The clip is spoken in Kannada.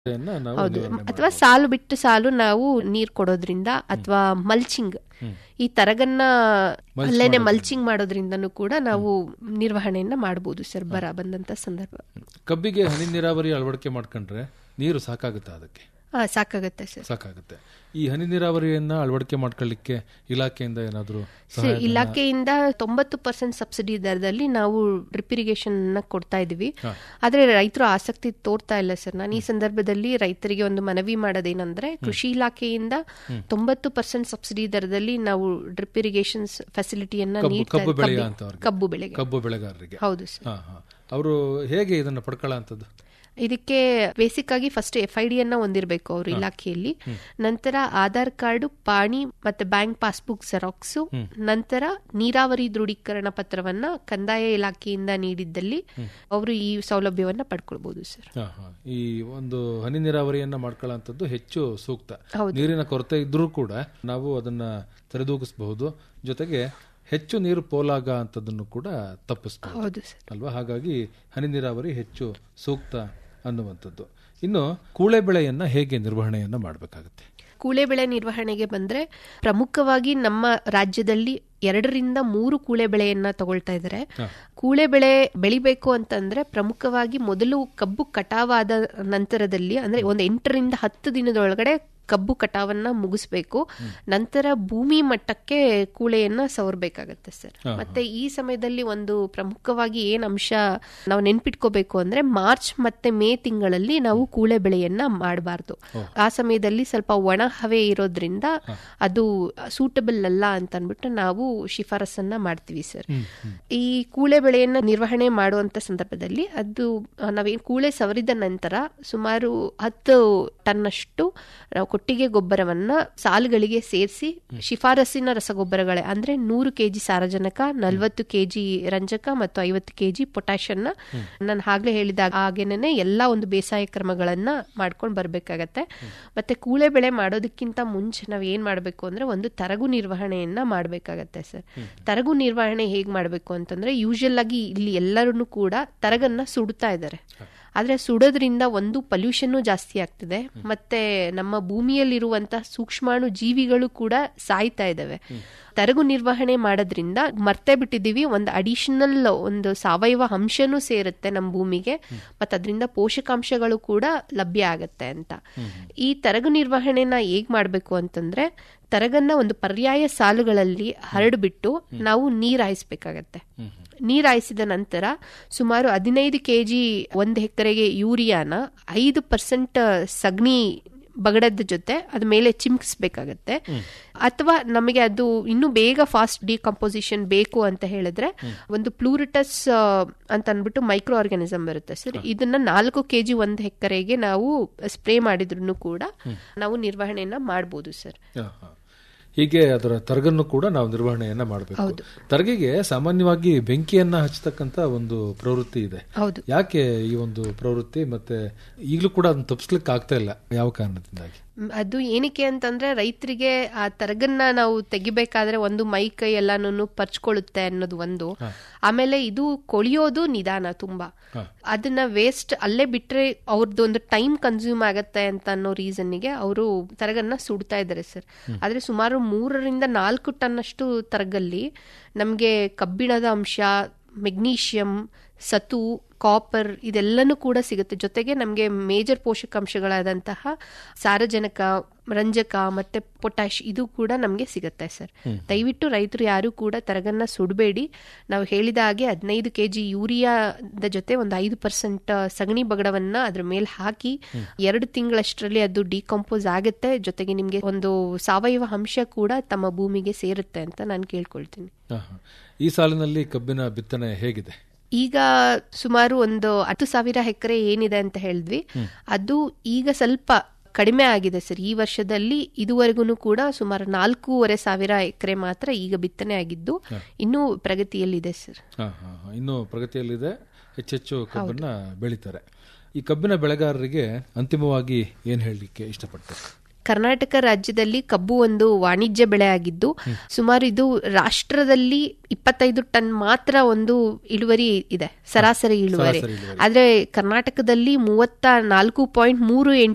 ನ್ನ ನಾವು ಹೌದು ನಿವಾರಣೆ ಅಥವಾ ಸಾಲು ಬಿಟ್ಟು ಸಾಲು ನಾವು ನೀರ್ ಕೊಡೋದ್ರಿಂದ ಅಥವಾ ಮಲ್ಚಿಂಗ್ ಈ ತರಗನ್ನ ಅಲ್ಲೇನೆ ಮಲ್ಚಿಂಗ್ ಮಾಡೋದ್ರಿಂದನೂ ಕೂಡ ನಾವು ನಿರ್ವಹಣೆಯನ್ನ ಮಾಡಬಹುದು ಸರ್ ಬರ ಬಂದಂತ ಸಂದರ್ಭ ಕಬ್ಬಿಗೆ ಹನಿ ನೀರಾವರಿ ಅಳವಡಿಕೆ ಮಾಡ್ಕೊಂಡ್ರೆ ನೀರು ಸಾಕಾಗುತ್ತಾ ಅದಕ್ಕೆ ಹಾ ಸಾಕಾಗತ್ತೆ ಸರ್ ಸಾಕಾಗುತ್ತೆ ಈ ಹನಿ ನೀರಾವರಿಯನ್ನ ಅಳವಡಿಕೆ ಮಾಡ್ಕೊಳ್ಳಿಕ್ಕೆ ಇಲಾಖೆಯಿಂದ ಏನಾದರೂ ಸರ್, ಇಲಾಖೆಯಿಂದ ತೊಂಬತ್ತು ಪರ್ಸೆಂಟ್ ಸಬ್ಸಿಡಿ ದರದಲ್ಲಿ ನಾವು ಡ್ರಿಪ್ ಇರಿಗೇಷನ್ ಕೊಡ್ತಾ ಇದೀವಿ ಆದ್ರೆ ರೈತರು ಆಸಕ್ತಿ ತೋರ್ತಾ ಇಲ್ಲ ಸರ್ ನಾನು ಈ ಸಂದರ್ಭದಲ್ಲಿ ರೈತರಿಗೆ ಒಂದು ಮನವಿ ಮಾಡೋದೇನಂದ್ರೆ ಕೃಷಿ ಇಲಾಖೆಯಿಂದ ತೊಂಬತ್ತು ಪರ್ಸೆಂಟ್ ಸಬ್ಸಿಡಿ ದರದಲ್ಲಿ ನಾವು ಡ್ರಿಪ್ ಇರಿಗೇಷನ್ ಫೆಸಿಲಿಟಿಯನ್ನ ನೀಡ್ತಾ ಕಬ್ಬು ಬೆಳೆಯ ಕಬ್ಬಿ- ಅಂತವ್ರಿಗೆ. ಕಬ್ಬು ಬೆಳೆಗೆ ಕಬ್ಬು ಬೆಳೆಗಾರರಿಗೆ ಹೌದು ಸರ್ ಹಾ ಹಾ ಅವರು ಹೇಗೆ ಇದನ್ನ ಪಡ್ಕೊಳ್ಳೋ ಅಂತದ್ದು ಇದಕ್ಕೆ ಬೇಸಿಕ್ ಆಗಿ ಫಸ್ಟ್ ಎಫ್ ಐ ಡಿ ಅನ್ನ ಹೊಂದಿರಬೇಕು ಅವರು ಇಲಾಖೆಯಲ್ಲಿ ನಂತರ ಆಧಾರ್ ಕಾರ್ಡ್ ಪಾಣಿ ಮತ್ತೆ ಬ್ಯಾಂಕ್ ಪಾಸ್ಬುಕ್ ಜೆರಾಕ್ಸ್ ನಂತರ ನೀರಾವರಿ ದೃಢೀಕರಣ ಪತ್ರವನ್ನ ಕಂದಾಯ ಇಲಾಖೆಯಿಂದ ನೀಡಿದ್ದಲ್ಲಿ ಅವರು ಈ ಸೌಲಭ್ಯವನ್ನ ಪಡ್ಕೊಳ್ಬಹುದು ಸರ್ ಹಾ ಹಾ ಈ ಒಂದು ಹನಿ ನೀರಾವರಿಯನ್ನ ಮಾಡ್ಕೊಳ್ಳೋಂಥದ್ದು ಹೆಚ್ಚು ಸೂಕ್ತ ಹೌದು. ನೀರಿನ ಕೊರತೆ ಇದ್ರೂ ಕೂಡ ನಾವು ಅದನ್ನ ಸರಿದೂಗಿಸಬಹುದು ಜೊತೆಗೆ ಹೆಚ್ಚು ನೀರು ಪೋಲಾಗ ಅಂತದನ್ನು ಕೂಡ ತಪ್ಪಿಸಬಹುದು ಹೌದು ಸರ್ ಅಲ್ವಾ ಹಾಗಾಗಿ ಹನಿ ನೀರಾವರಿ ಹೆಚ್ಚು ಸೂಕ್ತ ಅನ್ನುವಂಥದ್ದು ಇನ್ನು ಕೂಳೆ ಬೆಳೆಯನ್ನ ಹೇಗೆ ನಿರ್ವಹಣೆಯನ್ನ ಮಾಡಬೇಕಾಗುತ್ತೆ ಕೂಳೆ ಬೆಳೆ ನಿರ್ವಹಣೆಗೆ ಬಂದ್ರೆ ಪ್ರಮುಖವಾಗಿ ನಮ್ಮ ರಾಜ್ಯದಲ್ಲಿ ಎರಡರಿಂದ ಮೂರು ಕೂಳೆ ಬೆಳೆಯನ್ನ ತಗೊಳ್ತಾ ಇದ್ದಾರೆ ಕೂಳೆ ಬೆಳೆ ಬೆಳಿಬೇಕು ಅಂತಂದ್ರೆ ಪ್ರಮುಖವಾಗಿ ಮೊದಲು ಕಬ್ಬು ಕಟಾವಾದ ನಂತರದಲ್ಲಿ ಅಂದ್ರೆ ಒಂದು ಎಂಟರಿಂದ ಹತ್ತು ದಿನದೊಳಗಡೆ ಕಬ್ಬು ಕಟಾವನ್ನ ಮುಗಿಸ್ಬೇಕು ನಂತರ ಭೂಮಿ ಮಟ್ಟಕ್ಕೆ ಕೂಳೆಯನ್ನ ಸವರ್ಬೇಕಾಗತ್ತೆ ಸರ್ ಮತ್ತೆ ಈ ಸಮಯದಲ್ಲಿ ಒಂದು ಪ್ರಮುಖವಾಗಿ ಏನ್ ಅಂಶ ನಾವು ನೆನ್ಪಿಟ್ಕೋಬೇಕು ಅಂದ್ರೆ ಮಾರ್ಚ್ ಮತ್ತೆ ಮೇ ತಿಂಗಳಲ್ಲಿ ನಾವು ಕೂಳೆ ಬೆಳೆಯನ್ನ ಮಾಡಬಾರ್ದು ಆ ಸಮಯದಲ್ಲಿ ಸ್ವಲ್ಪ ಒಣ ಹವೆ ಇರೋದ್ರಿಂದ ಅದು ಸೂಟಬಲ್ ಅಲ್ಲ ಅಂತ ಅಂದ್ಬಿಟ್ಟು ನಾವು ಶಿಫಾರಸನ್ನ ಮಾಡ್ತೀವಿ ಸರ್ ಈ ಕೂಳೆ ಬೆಳೆಯನ್ನ ನಿರ್ವಹಣೆ ಮಾಡುವಂತ ಸಂದರ್ಭದಲ್ಲಿ ಅದು ಆ, ನಾವೇನ್ ಕೂಳೆ ಸವರಿದ ನಂತರ ಸುಮಾರು ಹತ್ತು ಟನ್ನಷ್ಟು ನಾವು ಕೊಟ್ಟಿಗೆ ಗೊಬ್ಬರವನ್ನ ಸಾಲುಗಳಿಗೆ ಸೇರಿಸಿ ಶಿಫಾರಸಿನ ರಸಗೊಬ್ಬರಗಳೇ ಅಂದ್ರೆ ನೂರು ಕೆಜಿ ಸಾರಜನಕ ನಲವತ್ತು ಕೆಜಿ ರಂಜಕ ಮತ್ತು ಐವತ್ತು ಕೆಜಿ ಪೊಟ್ಯಾಷನ್ನ ನಾನು ಆಗ್ಲೇ ಹೇಳಿದ ಹಾಗೇನೆ ಎಲ್ಲಾ ಒಂದು ಬೇಸಾಯ ಕ್ರಮಗಳನ್ನ ಮಾಡ್ಕೊಂಡು ಬರ್ಬೇಕಾಗತ್ತೆ ಮತ್ತೆ ಕೂಳೆ ಬೆಳೆ ಮಾಡೋದಕ್ಕಿಂತ ಮುಂಚೆ ನಾವ್ ಏನ್ ಮಾಡ್ಬೇಕು ಅಂದ್ರೆ ಒಂದು ತರಗು ನಿರ್ವಹಣೆಯನ್ನ ಮಾಡ್ಬೇಕಾಗತ್ತೆ ಸರ್ ತರಗು ನಿರ್ವಹಣೆ ಹೇಗ್ ಮಾಡ್ಬೇಕು ಅಂತಂದ್ರೆ ಯೂಶಲ್ ಆಗಿ ಇಲ್ಲಿ ಎಲ್ಲರೂ ಕೂಡ ತರಗನ್ನ ಸುಡ್ತಾ ಇದ್ದಾರೆ ಆದ್ರೆ ಸುಡೋದ್ರಿಂದ ಒಂದು ಪೊಲ್ಯೂಷನ್ ಜಾಸ್ತಿ ಆಗ್ತಿದೆ ಮತ್ತೆ ನಮ್ಮ ಭೂಮಿಯಲ್ಲಿರುವಂತ ಸೂಕ್ಷ್ಮಾಣು ಜೀವಿಗಳು ಕೂಡ ಸಾಯ್ತಾ ಇದಾವೆ ತರಗು ನಿರ್ವಹಣೆ ಮಾಡೋದ್ರಿಂದ ಮರ್ತೇ ಬಿಟ್ಟಿದೀವಿ ಒಂದು ಅಡಿಷನಲ್ ಒಂದು ಸಾವಯವ ಅಂಶನೂ ಸೇರುತ್ತೆ ನಮ್ಮ ಭೂಮಿಗೆ ಮತ್ತೆ ಅದರಿಂದ ಪೋಷಕಾಂಶಗಳು ಕೂಡ ಲಭ್ಯ ಆಗತ್ತೆ ಅಂತ ಈ ತರಗು ನಿರ್ವಹಣೆನ ಹೇಗ್ ಮಾಡ್ಬೇಕು ಅಂತಂದ್ರೆ ತರಗನ್ನ ಒಂದು ಪರ್ಯಾಯ ಸಾಲುಗಳಲ್ಲಿ ಹರಡ್ಬಿಟ್ಟು ನಾವು ನೀರ್ ಹಾಯಿಸ್ಬೇಕಾಗತ್ತೆ ನೀರ್ ಹಾಯಿಸಿದ ನಂತರ ಸುಮಾರು ಹದಿನೈದು ಕೆಜಿ ಒಂದು ಎಕರೆಗೆ ಯೂರಿಯಾನ ಐದು ಪರ್ಸೆಂಟ್ ಸಗಣಿ ಬಗಡದ ಜೊತೆ ಅದ ಮೇಲೆ ಚಿಮ್ಕಿಸ್ಬೇಕಾಗತ್ತೆ ಅಥವಾ ನಮಗೆ ಅದು ಇನ್ನೂ ಬೇಗ ಫಾಸ್ಟ್ ಡಿಕಂಪೋಸಿಷನ್ ಬೇಕು ಅಂತ ಹೇಳಿದ್ರೆ ಒಂದು ಪ್ಲೂರಿಟಸ್ ಅಂತ ಅಂದ್ಬಿಟ್ಟು ಮೈಕ್ರೋ ಆರ್ಗಾನಿಸಮ್ ಬರುತ್ತೆ ಸರ್ ಇದನ್ನ ನಾಲ್ಕು ಕೆಜಿ ಒಂದು ಎಕರೆಗೆ ನಾವು ಸ್ಪ್ರೇ ಮಾಡಿದ್ರು ಕೂಡ ನಾವು ನಿರ್ವಹಣೆಯನ್ನ ಮಾಡಬಹುದು ಸರ್ ಹಾ, ಹಾ. ಹೀಗೆ ಅದರ ತರಗನ್ನು ಕೂಡ ನಾವು ನಿರ್ವಹಣೆಯನ್ನ ಮಾಡಬೇಕು ತರಗಿಗೆ ಸಾಮಾನ್ಯವಾಗಿ ಬೆಂಕಿಯನ್ನ ಹಚ್ಚತಕ್ಕಂತ ಒಂದು ಪ್ರವೃತ್ತಿ ಇದೆ ಹೌದು ಯಾಕೆ ಈ ಒಂದು ಪ್ರವೃತ್ತಿ ಮತ್ತೆ ಈಗಲೂ ಕೂಡ ಅದನ್ನ ತಪ್ಪಿಸ್ಲಿಕ್ಕೆ ಆಗ್ತಾ ಇಲ್ಲ ಯಾವ ಕಾರಣದಿಂದಾಗಿ ಮ್, ಅದು ಏನಕ್ಕೆ ಅಂತಂದ್ರೆ ರೈತರಿಗೆ ಆ ತರಗನ್ನ ನಾವು ತೆಗಿಬೇಕಾದ್ರೆ ಒಂದು ಮೈ ಕೈ ಎಲ್ಲಾನು ಪರ್ಚ್ಕೊಳ್ಳುತ್ತೆ ಅನ್ನೋದು ಒಂದು ಆಮೇಲೆ ಇದು ಕೊಳಿಯೋದು ನಿಧಾನ ತುಂಬಾ ಅದನ್ನ ವೇಸ್ಟ್ ಅಲ್ಲೇ ಬಿಟ್ರೆ ಅವ್ರದ್ದು ಒಂದು ಟೈಮ್ ಕನ್ಸ್ಯೂಮ್ ಆಗತ್ತೆ ಅಂತ ಅನ್ನೋ ರೀಸನ್ಗೆ ಅವರು ತರಗನ್ನ ಸುಡ್ತಾ ಇದ್ದಾರೆ ಸರ್ ಆದ್ರೆ ಸುಮಾರು ಮೂರರಿಂದ ನಾಲ್ಕು ಟನ್ ಅಷ್ಟು ತರಗಲ್ಲಿ ನಮ್ಗೆ ಕಬ್ಬಿಣದ ಅಂಶ ಮೆಗ್ನೀಷಿಯಂ ಸತು ಕಾಪರ್ ಇದೆಲ್ಲನೂ ಕೂಡ ಸಿಗುತ್ತೆ ಜೊತೆಗೆ ನಮಗೆ ಮೇಜರ್ ಪೋಷಕಾಂಶಗಳಾದಂತಹ ಸಾರಜನಕ ರಂಜಕ ಮತ್ತೆ ಪೊಟ್ಯಾಶ್ ಇದು ಕೂಡ ನಮಗೆ ಸಿಗುತ್ತೆ ಸರ್ ದಯವಿಟ್ಟು ರೈತರು ಯಾರು ಕೂಡ ತರಗನ್ನ ಸುಡಬೇಡಿ ನಾವು ಹೇಳಿದ ಹಾಗೆ ಹದಿನೈದು ಕೆಜಿ ಯೂರಿಯಾದ ಜೊತೆ ಒಂದು ಐದು ಪರ್ಸೆಂಟ್ ಸಗಣಿ ಬಗಡವನ್ನ ಅದ್ರ ಮೇಲೆ ಹಾಕಿ ಎರಡು ತಿಂಗಳಷ್ಟರಲ್ಲಿ ಅದು ಡಿಕಂಪೋಸ್ ಆಗುತ್ತೆ ಜೊತೆಗೆ ನಿಮ್ಗೆ ಒಂದು ಸಾವಯವ ಅಂಶ ಕೂಡ ತಮ್ಮ ಭೂಮಿಗೆ ಸೇರುತ್ತೆ ಅಂತ ನಾನು ಕೇಳ್ಕೊಳ್ತೀನಿ ಹಾ, ಹಾ. ಈ ಸಾಲಿನಲ್ಲಿ ಕಬ್ಬಿನ ಬಿತ್ತನೆ ಹೇಗಿದೆ ಈಗ ಸುಮಾರು ಒಂದು ಹತ್ತು ಸಾವಿರ ಎಕರೆ ಏನಿದೆ ಅಂತ ಹೇಳಿದ್ವಿ ಅದು ಈಗ ಸ್ವಲ್ಪ ಕಡಿಮೆ ಆಗಿದೆ ಸರ್ ಈ ವರ್ಷದಲ್ಲಿ ಇದುವರೆಗೂ ಕೂಡ ಸುಮಾರು ನಾಲ್ಕೂವರೆ ಸಾವಿರ ಎಕರೆ ಮಾತ್ರ ಈಗ ಬಿತ್ತನೆ ಆಗಿದ್ದು ಇನ್ನೂ ಪ್ರಗತಿಯಲ್ಲಿದೆ ಸರ್ ಹಾ, ಹಾ, ಹಾ. ಇನ್ನು ಪ್ರಗತಿಯಲ್ಲಿದೆ ಹೆಚ್ಚೆಚ್ಚು ಕಬ್ಬನ್ನ ಬೆಳಿತಾರೆ ಈ ಕಬ್ಬಿನ ಬೆಳೆಗಾರರಿಗೆ ಅಂತಿಮವಾಗಿ ಏನ್ ಹೇಳಲಿಕ್ಕೆ ಇಷ್ಟಪಡ್ತಾರೆ ಕರ್ನಾಟಕ ರಾಜ್ಯದಲ್ಲಿ ಕಬ್ಬು ಒಂದು ವಾಣಿಜ್ಯ ಬೆಳೆ ಆಗಿದ್ದು ಸುಮಾರು ಇದು ರಾಷ್ಟ್ರದಲ್ಲಿ ಇಪ್ಪತ್ತೈದು ಟನ್ ಮಾತ್ರ ಒಂದು ಇಳುವರಿ ಇದೆ ಸರಾಸರಿ ಇಳುವರಿ ಸರಾಸರಿ ಇಳುವರಿ. ಆದ್ರೆ ಕರ್ನಾಟಕದಲ್ಲಿ ಮೂವತ್ತ ನಾಲ್ಕು ಪಾಯಿಂಟ್ ಮೂರು ಎಂಟು